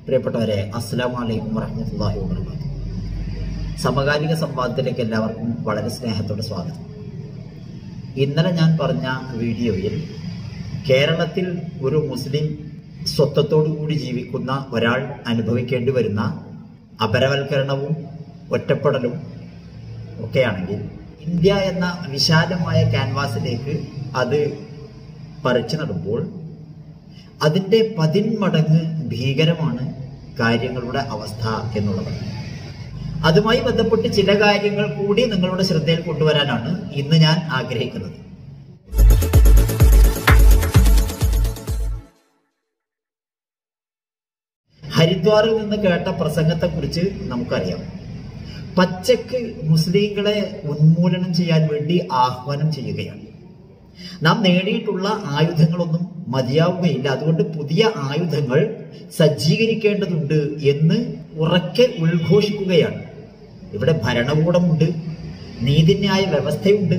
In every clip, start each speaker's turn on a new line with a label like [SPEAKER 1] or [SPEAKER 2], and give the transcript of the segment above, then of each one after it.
[SPEAKER 1] പ്രിയപ്പെട്ടവരെ അസ്സാം വലൈക്കും വറഹമത്തല്ലാഹി വാബർക്കാത്തു സമകാലിക സംവാദത്തിലേക്ക് എല്ലാവർക്കും വളരെ സ്നേഹത്തോടെ സ്വാഗതം ഇന്നലെ ഞാൻ പറഞ്ഞ വീഡിയോയിൽ കേരളത്തിൽ ഒരു മുസ്ലിം സ്വത്വത്തോടു കൂടി ജീവിക്കുന്ന ഒരാൾ അനുഭവിക്കേണ്ടി വരുന്ന അപരവൽക്കരണവും ഒറ്റപ്പെടലും ഒക്കെയാണെങ്കിൽ ഇന്ത്യ എന്ന വിശാലമായ ക്യാൻവാസിലേക്ക് അത് പറിച്ചു നടുമ്പോൾ അതിൻ്റെ പതിന്മടങ്ങ് ഭീകരമാണ് കാര്യങ്ങളുടെ അവസ്ഥ എന്നുള്ളത് അതുമായി ബന്ധപ്പെട്ട് ചില കാര്യങ്ങൾ കൂടി നിങ്ങളുടെ ശ്രദ്ധയിൽ കൊണ്ടുവരാനാണ് ഇന്ന് ഞാൻ ആഗ്രഹിക്കുന്നത് ഹരിദ്വാറിൽ നിന്ന് കേട്ട പ്രസംഗത്തെക്കുറിച്ച് നമുക്കറിയാം പച്ചക്ക് മുസ്ലിങ്ങളെ ഉന്മൂലനം ചെയ്യാൻ വേണ്ടി ആഹ്വാനം ചെയ്യുകയാണ് നാം നേടിയിട്ടുള്ള ആയുധങ്ങളൊന്നും മതിയാവുകയില്ല അതുകൊണ്ട് പുതിയ ആയുധങ്ങൾ സജ്ജീകരിക്കേണ്ടതുണ്ട് എന്ന് ഉറക്കെ ഉദ്ഘോഷിക്കുകയാണ് ഇവിടെ ഭരണകൂടമുണ്ട് നീതിന്യായ വ്യവസ്ഥയുണ്ട്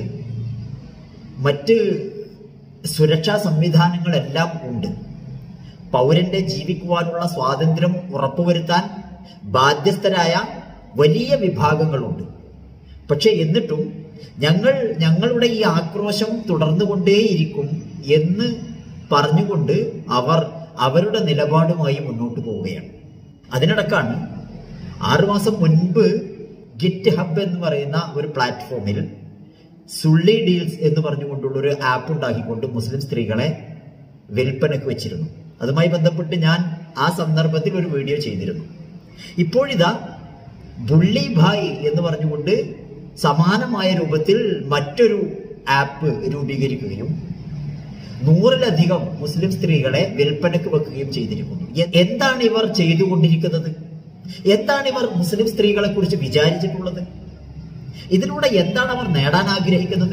[SPEAKER 1] മറ്റ് സുരക്ഷാ സംവിധാനങ്ങളെല്ലാം ഉണ്ട് പൗരന്റെ ജീവിക്കുവാനുള്ള സ്വാതന്ത്ര്യം ഉറപ്പുവരുത്താൻ ബാധ്യസ്ഥരായ വലിയ വിഭാഗങ്ങളുണ്ട് പക്ഷെ എന്നിട്ടും ഞങ്ങൾ ഞങ്ങളുടെ ഈ ആക്രോശം തുടർന്നുകൊണ്ടേയിരിക്കും എന്ന് പറഞ്ഞുകൊണ്ട് അവർ അവരുടെ നിലപാടുമായി മുന്നോട്ട് പോവുകയാണ് അതിനിടക്കാണ് ആറുമാസം മുൻപ് ഗിറ്റ് ഹബ് എന്ന് പറയുന്ന ഒരു പ്ലാറ്റ്ഫോമിൽ സുള്ളി ഡീൽസ് എന്ന് പറഞ്ഞുകൊണ്ടുള്ള ഒരു ആപ്പ് ഉണ്ടാക്കിക്കൊണ്ട് മുസ്ലിം സ്ത്രീകളെ വിൽപ്പനക്ക് വെച്ചിരുന്നു അതുമായി ബന്ധപ്പെട്ട് ഞാൻ ആ സന്ദർഭത്തിൽ ഒരു വീഡിയോ ചെയ്തിരുന്നു ഇപ്പോഴിതാ ബുള്ളി ഭായ് എന്ന് പറഞ്ഞുകൊണ്ട് സമാനമായ രൂപത്തിൽ മറ്റൊരു ആപ്പ് രൂപീകരിക്കുകയും നൂറിലധികം മുസ്ലിം സ്ത്രീകളെ വിൽപ്പനക്ക് വെക്കുകയും ചെയ്തിരിക്കുന്നു എ- എന്താണ് ഇവർ ചെയ്തുകൊണ്ടിരിക്കുന്നത് എന്താണ് ഇവർ മുസ്ലിം സ്ത്രീകളെ കുറിച്ച് വിചാരിച്ചിട്ടുള്ളത് ഇതിലൂടെ എന്താണ് അവർ നേടാൻ ആഗ്രഹിക്കുന്നത്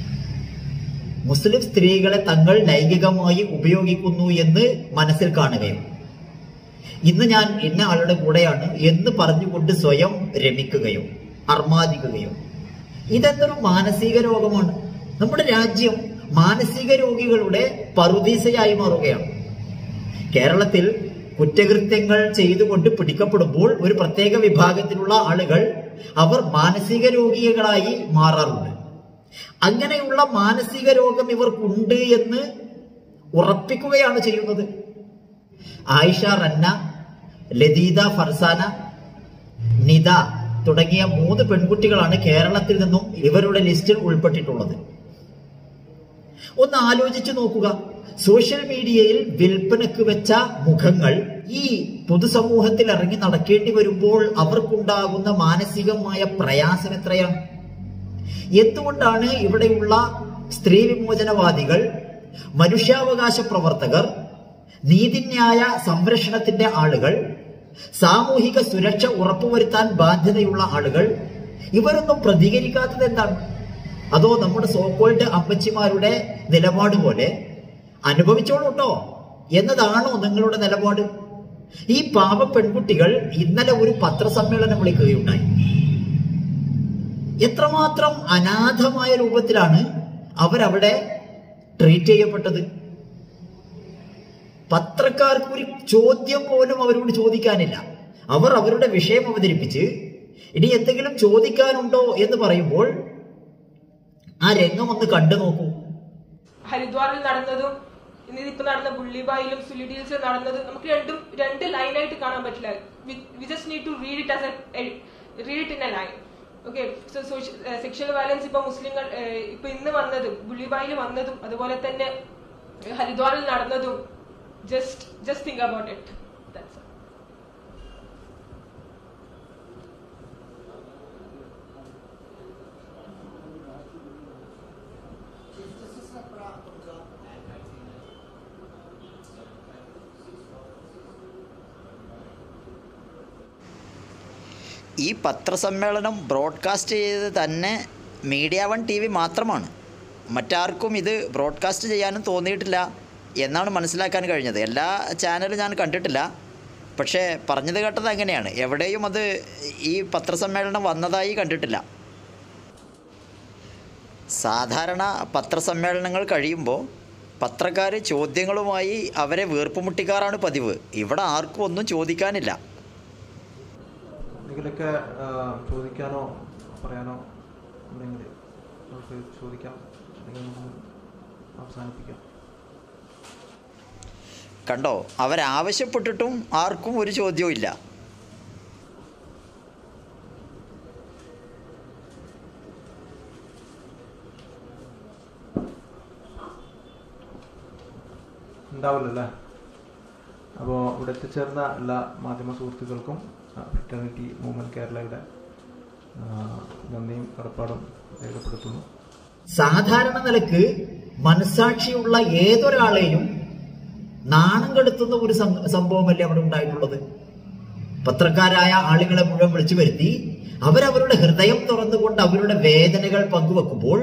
[SPEAKER 1] മുസ്ലിം സ്ത്രീകളെ തങ്ങൾ ലൈംഗികമായി ഉപയോഗിക്കുന്നു എന്ന് മനസ്സിൽ കാണുകയും ഇന്ന് ഞാൻ ഇന്ന ആളുടെ കൂടെയാണ് എന്ന് പറഞ്ഞുകൊണ്ട് സ്വയം രമിക്കുകയോ അർമാദിക്കുകയോ ഇതെന്തൊരു മാനസിക രോഗമാണ് നമ്മുടെ രാജ്യം മാനസിക രോഗികളുടെ പറുദീസയായി മാറുകയാണ് കേരളത്തിൽ കുറ്റകൃത്യങ്ങൾ ചെയ്തുകൊണ്ട് പിടിക്കപ്പെടുമ്പോൾ ഒരു പ്രത്യേക വിഭാഗത്തിലുള്ള ആളുകൾ അവർ മാനസിക രോഗികളായി മാറാറുണ്ട് അങ്ങനെയുള്ള മാനസിക രോഗം ഇവർക്കുണ്ട് എന്ന് ഉറപ്പിക്കുകയാണ് ചെയ്യുന്നത് ആയിഷ റന്ന ലതീദ ഫർസാന നിത തുടങ്ങിയ മൂന്ന് പെൺകുട്ടികളാണ് കേരളത്തിൽ നിന്നും ഇവരുടെ ലിസ്റ്റിൽ ഉൾപ്പെട്ടിട്ടുള്ളത് ഒന്ന് ആലോചിച്ചു നോക്കുക സോഷ്യൽ മീഡിയയിൽ വിൽപ്പനക്ക് വെച്ച മുഖങ്ങൾ ഈ പൊതുസമൂഹത്തിൽ ഇറങ്ങി നടക്കേണ്ടി വരുമ്പോൾ അവർക്കുണ്ടാകുന്ന മാനസികമായ പ്രയാസം എത്രയാണ് എന്തുകൊണ്ടാണ് ഇവിടെയുള്ള സ്ത്രീ വിമോചനവാദികൾ മനുഷ്യാവകാശ പ്രവർത്തകർ നീതിന്യായ സംരക്ഷണത്തിന്റെ ആളുകൾ സാമൂഹിക സുരക്ഷ ഉറപ്പുവരുത്താൻ ബാധ്യതയുള്ള ആളുകൾ ഇവരൊന്നും പ്രതികരിക്കാത്തത് എന്താണ് അതോ നമ്മുടെ സോക്കോൾഡ് അമ്മച്ചിമാരുടെ നിലപാട് പോലെ അനുഭവിച്ചോളൂ കേട്ടോ എന്നതാണോ നിങ്ങളുടെ നിലപാട് ഈ പാവ പെൺകുട്ടികൾ ഇന്നലെ ഒരു പത്രസമ്മേളനം വിളിക്കുകയുണ്ടായി എത്രമാത്രം അനാഥമായ രൂപത്തിലാണ് അവരവിടെ ട്രീറ്റ് ചെയ്യപ്പെട്ടത് പത്രക്കാർക്ക് ഒരു ചോദ്യം പോലും അവരോട് ചോദിക്കാനില്ല അവർ അവരുടെ വിഷയം അവതരിപ്പിച്ച് ഇനി എന്തെങ്കിലും ചോദിക്കാനുണ്ടോ എന്ന് പറയുമ്പോൾ ആ രംഗം ഒന്ന് കണ്ടു നോക്കൂ
[SPEAKER 2] ഹരിദ്വാറിൽ നടന്നതും ഇന്ന് ഇപ്പൊ നടന്ന ബുള്ളിബായിലും സുലിഡീൽസിലും നടന്നതും നമുക്ക് രണ്ടും രണ്ട് ലൈനായിട്ട് കാണാൻ പറ്റില്ല we just need to read it as read it in a line okay sexual violence ഇപ്പൊ മുസ്ലിങ്ങൾ ഏഹ്, ഇപ്പൊ ഇന്ന് വന്നതും ബുള്ളിബായിൽ വന്നതും അതുപോലെ തന്നെ ഹരിദ്വാറിൽ നടന്നതും just just think about it that's
[SPEAKER 1] ഈ പത്രസമ്മേളനം ബ്രോഡ്കാസ്റ്റ് ചെയ്തത് തന്നെ മീഡിയ വൺ ടി വി മാത്രമാണ് മറ്റാർക്കും ഇത് ബ്രോഡ്കാസ്റ്റ് ചെയ്യാനും തോന്നിയിട്ടില്ല എന്നാണ് മനസ്സിലാക്കാൻ കഴിഞ്ഞത് എല്ലാ ചാനലും ഞാൻ കണ്ടിട്ടില്ല പക്ഷേ പറഞ്ഞത് കേട്ടത് അങ്ങനെയാണ് എവിടെയും അത് ഈ പത്രസമ്മേളനം വന്നതായി കണ്ടിട്ടില്ല സാധാരണ പത്രസമ്മേളനങ്ങൾ കഴിയുമ്പോൾ പത്രക്കാർ ചോദ്യങ്ങളുമായി അവരെ വീർപ്പുമുട്ടിക്കാറാണ് പതിവ് ഇവിടെ ആർക്കും ഒന്നും ചോദിക്കാനില്ല
[SPEAKER 3] എന്തെങ്കിലുമൊക്കെ ആ, ചോദിക്കാനോ പറയാനോ ഉണ്ടെങ്കിൽ നമുക്ക് ചോദിക്കാം അല്ലെങ്കിൽ നമുക്ക് അവസാനിപ്പിക്കാം
[SPEAKER 1] കണ്ടോ അവരാവശ്യപ്പെട്ടിട്ടും ആർക്കും ഒരു ചോദ്യവും ഇല്ല
[SPEAKER 3] ഉണ്ടാവില്ലല്ലേ അപ്പോൾ ഇവിടെ എത്തിച്ചേർന്ന എല്ലാ മാധ്യമ സുഹൃത്തുക്കൾക്കും ഫ്രറ്റേണിറ്റി മൂവ്മെൻറ്റ് കേരളയുടെ ആ, നന്ദിയും കടപ്പാടും രേഖപ്പെടുത്തുന്നു
[SPEAKER 4] സാധാരണ നിലക്ക് മനസാക്ഷിയുള്ള ഏതൊരാളെയും നാണം കെടുത്തുന്ന ഒരു സം- സംഭവമല്ലേ അവിടെ ഉണ്ടായിട്ടുള്ളത് പത്രക്കാരായ ആളുകളെ മുഴുവൻ വിളിച്ചു വരുത്തി അവരവരുടെ ഹൃദയം തുറന്നുകൊണ്ട് അവരുടെ വേദനകൾ പങ്കുവെക്കുമ്പോൾ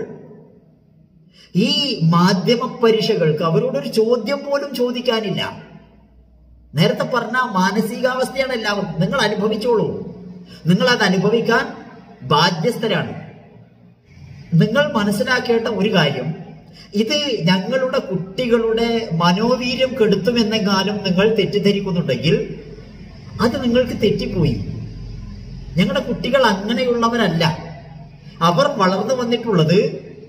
[SPEAKER 4] ഈ മാധ്യമ പരീക്ഷകൾക്ക് അവരോടൊരു ചോദ്യം പോലും ചോദിക്കാനില്ല നേരത്തെ പറഞ്ഞ മാനസികാവസ്ഥയാണ് എല്ലാവർക്കും നിങ്ങൾ അനുഭവിച്ചോളൂ നിങ്ങൾ അത് അനുഭവിക്കാൻ ബാധ്യസ്ഥരാണ് നിങ്ങൾ മനസ്സിലാക്കേണ്ട ഒരു കാര്യം ഇത് ഞങ്ങളുടെ കുട്ടികളുടെ മനോവീര്യം കെടുത്തുമെന്നെങ്ങാനും നിങ്ങൾ തെറ്റിദ്ധരിക്കുന്നുണ്ടെങ്കിൽ അത് നിങ്ങൾക്ക് തെറ്റിപ്പോയി ഞങ്ങളുടെ കുട്ടികൾ അങ്ങനെയുള്ളവരല്ല അവർ വളർന്നു വന്നിട്ടുള്ളത്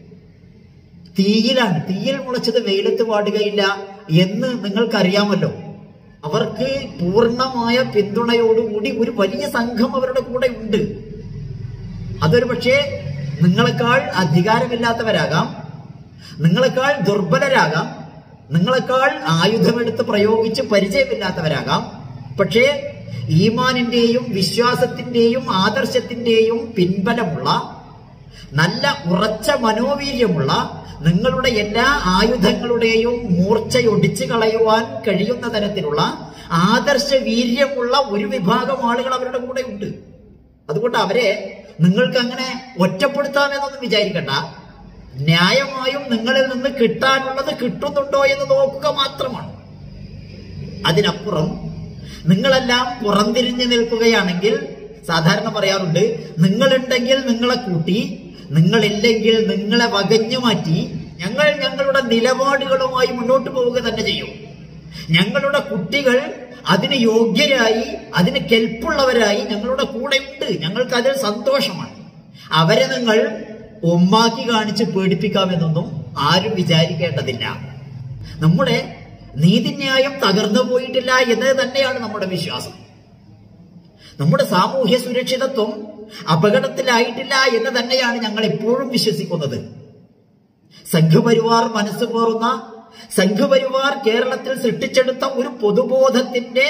[SPEAKER 4] തീയിലാണ് തീയിൽ മുളച്ചത് വെയിലത്ത് പാടുകയില്ല എന്ന് നിങ്ങൾക്കറിയാമല്ലോ അവർക്ക് പൂർണ്ണമായ പിന്തുണയോടുകൂടി ഒരു വലിയ സംഘം അവരുടെ കൂടെ ഉണ്ട് അതൊരു പക്ഷേ നിങ്ങളെക്കാൾ അധികാരമില്ലാത്തവരാകാം നിങ്ങളെക്കാൾ ദുർബലരാകാം നിങ്ങളെക്കാൾ ആയുധമെടുത്ത് പ്രയോഗിച്ച് പരിചയമില്ലാത്തവരാകാം പക്ഷേ ഈമാനിന്റെയും വിശ്വാസത്തിന്റെയും ആദർശത്തിന്റെയും പിൻബലമുള്ള നല്ല ഉറച്ച മനോവീര്യമുള്ള നിങ്ങളുടെ എല്ലാ ആയുധങ്ങളുടെയും മൂർച്ചയൊടിച്ചു കളയുവാൻ കഴിയുന്ന തരത്തിലുള്ള ആദർശ വീര്യമുള്ള ഒരു വിഭാഗം ആളുകൾ അവരുടെ കൂടെ ഉണ്ട് അതുകൊണ്ട് അവരെ നിങ്ങൾക്ക് അങ്ങനെ ഒറ്റപ്പെടുത്താമെന്നൊന്നും വിചാരിക്കണ്ട ന്യായമായും നിങ്ങളിൽ നിന്ന് കിട്ടാനുള്ളത് കിട്ടുന്നുണ്ടോ എന്ന് നോക്കുക മാത്രമാണ് അതിനപ്പുറം നിങ്ങളെല്ലാം പുറംതിരിഞ്ഞു നിൽക്കുകയാണെങ്കിൽ സാധാരണ പറയാറുണ്ട് നിങ്ങളുണ്ടെങ്കിൽ നിങ്ങളെ കൂട്ടി നിങ്ങളില്ലെങ്കിൽ നിങ്ങളെ വകഞ്ഞു മാറ്റി ഞങ്ങൾ ഞങ്ങളുടെ നിലപാടുകളുമായി മുന്നോട്ട് പോവുക തന്നെ ചെയ്യും ഞങ്ങളുടെ കുട്ടികൾ അതിന് യോഗ്യരായി അതിന് കെൽപ്പുള്ളവരായി ഞങ്ങളുടെ കൂടെ ഉണ്ട് ഞങ്ങൾക്ക് അതിൽ സന്തോഷമാണ് അവരെ നിങ്ങൾ ഒമ്മാക്കി കാണിച്ച് പേടിപ്പിക്കാമെന്നൊന്നും ആരും വിചാരിക്കേണ്ടതില്ല നമ്മുടെ നീതിന്യായം തകർന്നു പോയിട്ടില്ല എന്നത് തന്നെയാണ് നമ്മുടെ വിശ്വാസം നമ്മുടെ സാമൂഹ്യ സുരക്ഷിതത്വം അപകടത്തിലായിട്ടില്ല എന്ന് തന്നെയാണ് ഞങ്ങൾ എപ്പോഴും വിശ്വസിക്കുന്നത് സംഘപരിവാർ മനസ്സ് കോറുന്ന സംഘപരിവാർ കേരളത്തിൽ സൃഷ്ടിച്ചെടുത്ത ഒരു പൊതുബോധത്തിന്റെ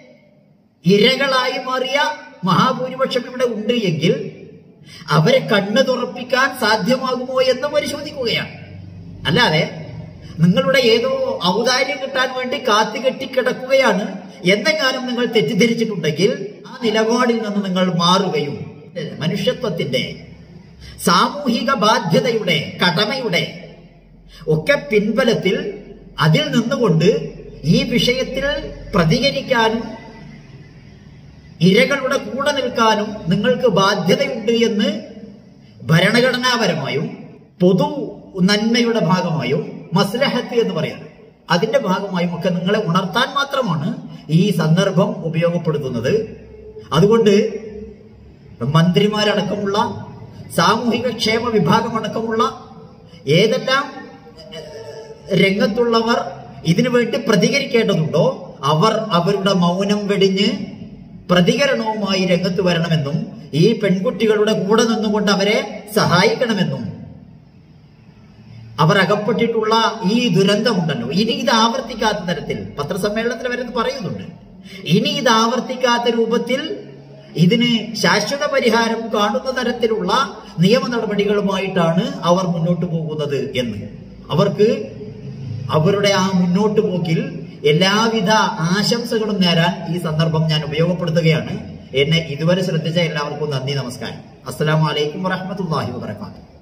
[SPEAKER 4] ഇരകളായി മാറിയ മഹാഭൂരിപക്ഷം ഇവിടെ ഉണ്ട് എങ്കിൽ അവരെ കണ്ണു തുറപ്പിക്കാൻ സാധ്യമാകുമോ എന്ന് പരിശോധിക്കുകയാണ് അല്ലാതെ നിങ്ങളുടെ ഏതോ ഔദാര്യം കിട്ടാൻ വേണ്ടി കാത്തുകെട്ടി കിടക്കുകയാണ് എന്നെങ്ങാനും നിങ്ങൾ തെറ്റിദ്ധരിച്ചിട്ടുണ്ടെങ്കിൽ ആ നിലപാടിൽ നിന്ന് നിങ്ങൾ മാറുകയും മനുഷ്യത്വത്തിന്റെ സാമൂഹിക ബാധ്യതയുടെ കടമയുടെ ഒക്കെ പിൻബലത്തിൽ അതിൽ നിന്നുകൊണ്ട് ഈ വിഷയത്തിൽ പ്രതികരിക്കാനും ഇരകളുടെ കൂടെ നിൽക്കാനും നിങ്ങൾക്ക് ബാധ്യതയുണ്ട് എന്ന് ഭരണഘടനാപരമായും പൊതു നന്മയുടെ ഭാഗമായും മസ്ലഹത്ത് എന്ന് പറയുന്നത് അതിന്റെ ഭാഗമായും ഒക്കെ നിങ്ങളെ ഉണർത്താൻ മാത്രമാണ് ഈ സന്ദർഭം ഉപയോഗപ്പെടുത്തുന്നത് അതുകൊണ്ട് മന്ത്രിമാരടക്കമുള്ള സാമൂഹിക ക്ഷേമ വിഭാഗമടക്കമുള്ള ഏതെല്ലാം രംഗത്തുള്ളവർ ഇതിനു വേണ്ടി പ്രതികരിക്കേണ്ടതുണ്ടോ അവർ അവരുടെ മൗനം വെടിഞ്ഞ് പ്രതികരണവുമായി രംഗത്ത് വരണമെന്നും ഈ പെൺകുട്ടികളുടെ കൂടെ നിന്നുകൊണ്ട് അവരെ സഹായിക്കണമെന്നും അവർ അകപ്പെട്ടിട്ടുള്ള ഈ ദുരന്തമുണ്ടല്ലോ ഇനി ഇത് ആവർത്തിക്കാത്ത തരത്തിൽ പത്രസമ്മേളനത്തിൽ അവരത് പറയുന്നുണ്ട് ഇനി ഇത് ആവർത്തിക്കാത്ത രൂപത്തിൽ ഇതിന് ശാശ്വത പരിഹാരം കാണുന്ന തരത്തിലുള്ള നിയമ നടപടികളുമായിട്ടാണ് അവർ മുന്നോട്ട് പോകുന്നത് എന്ന് അവർക്ക് അവരുടെ ആ മുന്നോട്ട് പോക്കിൽ എല്ലാവിധ ആശംസകളും നേരാൻ ഈ സന്ദർഭം ഞാൻ ഉപയോഗപ്പെടുത്തുകയാണ് എന്നെ ഇതുവരെ ശ്രദ്ധിച്ച എല്ലാവർക്കും നന്ദി നമസ്കാരം അസ്സലാമലൈക്കും വറഹമത്തല്ലാഹി വാത്തു